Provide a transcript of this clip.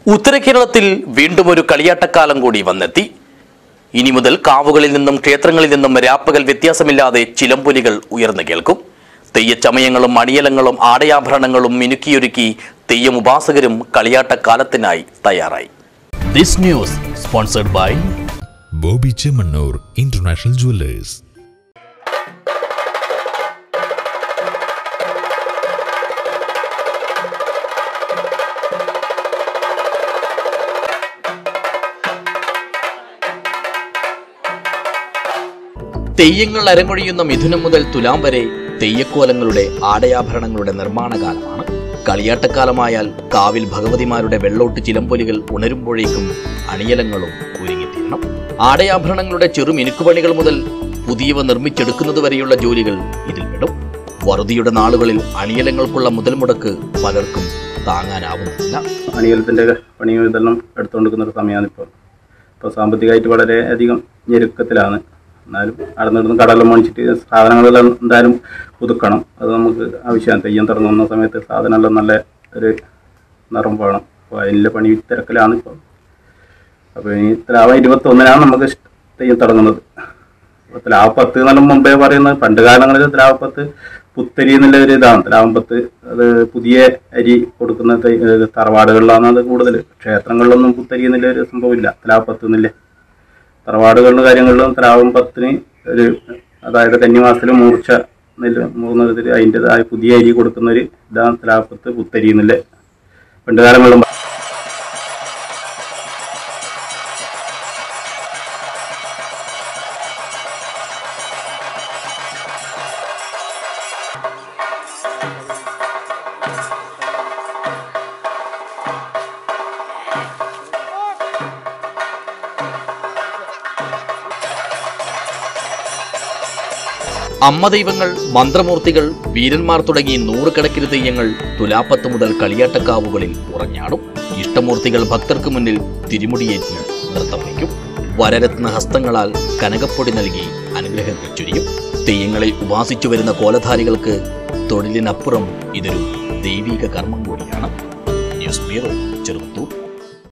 ഉത്തര കേരളത്തിൽ വീണ്ടും ഒരു കളിയാട്ടക്കാലം കൂടി വന്നെത്തി ഇനി മുതൽ കാവുകളിൽ നിന്നും ക്ഷേത്രങ്ങളിൽ നിന്നും രാപ്പകൽ വ്യത്യാസമില്ലാതെ ചിലമ്പൊലികൾ ഉയർന്നു കേൾക്കും തെയ്യച്ചമയങ്ങളും അണിയലങ്ങളും ആടയാഭരണങ്ങളും മിനുക്കിയൊരുക്കി തെയ്യം ഉപാസകരും കളിയാട്ടക്കാലത്തിനായി തയ്യാറായി this news sponsored by Bobby Chemmannur international jewellers തെയ്യങ്ങൾ അരങ്ങൊഴിയുന്ന മിഥുനം മുതൽ തുലാം വരെ തെയ്യക്കോലങ്ങളുടെ ആടയാഭരണങ്ങളുടെ നിർമ്മാണ കാലമാണ് കളിയാട്ടക്കാലമായാൽ കാവിൽ ഭഗവതിമാരുടെ വെള്ളോട്ട് ചിലമ്പൊലികൾ ഉണരുമ്പോഴേക്കും അണിയലങ്ങളും ഒരുങ്ങിത്തീരണം ആടയാഭരണങ്ങളുടെ ചെറു മിനുക്കുപണികൾ മുതൽ പുതിയവ നിർമ്മിച്ചെടുക്കുന്നതുവരെയുള്ള ജോലികൾ ഇതിൽ പെടും വറുതിയുടെ നാളുകളിൽ അണിയലങ്ങൾക്കുള്ള മുതൽ മുടക്ക് പലർക്കും താങ്ങാനാവുന്നില്ല അണിയലത്തിൻ്റെ പണിയും ഇതെല്ലാം എടുത്തുകൊണ്ടിരിക്കുന്ന ഒരു സമയമാണ് ഇപ്പോൾ ഇപ്പോൾ സാമ്പത്തികമായിട്ട് വളരെ അധികം ഞെരുക്കത്തിലാണ് എന്നാലും അവിടെ നിന്ന് കടലെല്ലാം മേടിച്ചിട്ട് സാധനങ്ങളെല്ലാം എന്തായാലും പുതുക്കണം അത് നമുക്ക് ആവശ്യമാണ് തെയ്യം തുടങ്ങുന്ന സമയത്ത് സാധനമെല്ലാം നല്ല ഒരു നിറം വേണം അപ്പോൾ അതിൻ്റെ പണി തിരക്കിലാണ് ഇപ്പോൾ അപ്പോൾ ഇനി ലാഭം ഇരുപത്തൊന്നിനാണ് നമുക്ക് ഇഷ്ട- തെയ്യം തുടങ്ങുന്നത് അപ്പോൾ ത്ലാവപ്പത്ത് എന്നെല്ലാം മുമ്പേ പറയുന്നത് പണ്ട് കാലങ്ങളിൽ ത്ലാവപ്പത്ത് പുത്തരി എന്നുള്ള ഒരു ഇതാണ് ത്ലാവപ്പത്ത് അത് പുതിയ അരി കൊടുക്കുന്ന തെ- ഏഹ് തറവാടുകളിലാണ് അത് കൂടുതൽ ക്ഷേത്രങ്ങളിലൊന്നും പുത്തരി എന്നുള്ള ഒരു സംഭവമില്ല ത്ലാവപ്പത്ത് എന്നില്ല തറവാടുകളിലും കാര്യങ്ങളിലും ത്ലാവം പത്തിന് ഒരു അതായത് കന്നിമാസത്തിൽ മൂർച്ച നെല്ല് മൂന്നതിൽ അതിൻ്റെതായ പുതിയ അരി കൊടുക്കുന്ന ഒരു ഇതാണ് ത്ലാവപ്പത്ത് പുത്തരി എന്നുള്ള പണ്ട് കാലങ്ങളിലും അമ്മ ദൈവങ്ങൾ മന്ത്രമൂർത്തികൾ വീരന്മാർ തുടങ്ങി നൂറുകണക്കിന് തെയ്യങ്ങൾ തുലാപ്പത്ത് മുതൽ കളിയാട്ടക്കാവുകളിൽ ഉറഞ്ഞാടും ഇഷ്ടമൂർത്തികൾ ഭക്തർക്ക് മുന്നിൽ തിരുമുടിയേറ്റി നൃത്തം വയ്ക്കും വരരത്ന ഹസ്തങ്ങളാൽ കനകപ്പൊടി നൽകി അനുഗ്രഹങ്ങൾ ചൊരിയും തെയ്യങ്ങളെ ഉപാസിച്ചു വരുന്ന കോലധാരികൾക്ക് തൊഴിലിനപ്പുറം ഇതൊരു ദൈവിക കർമ്മം കൂടിയാണ് ന്യൂസ് ബ്യൂറോ ചെറുപ്പത്തൂർ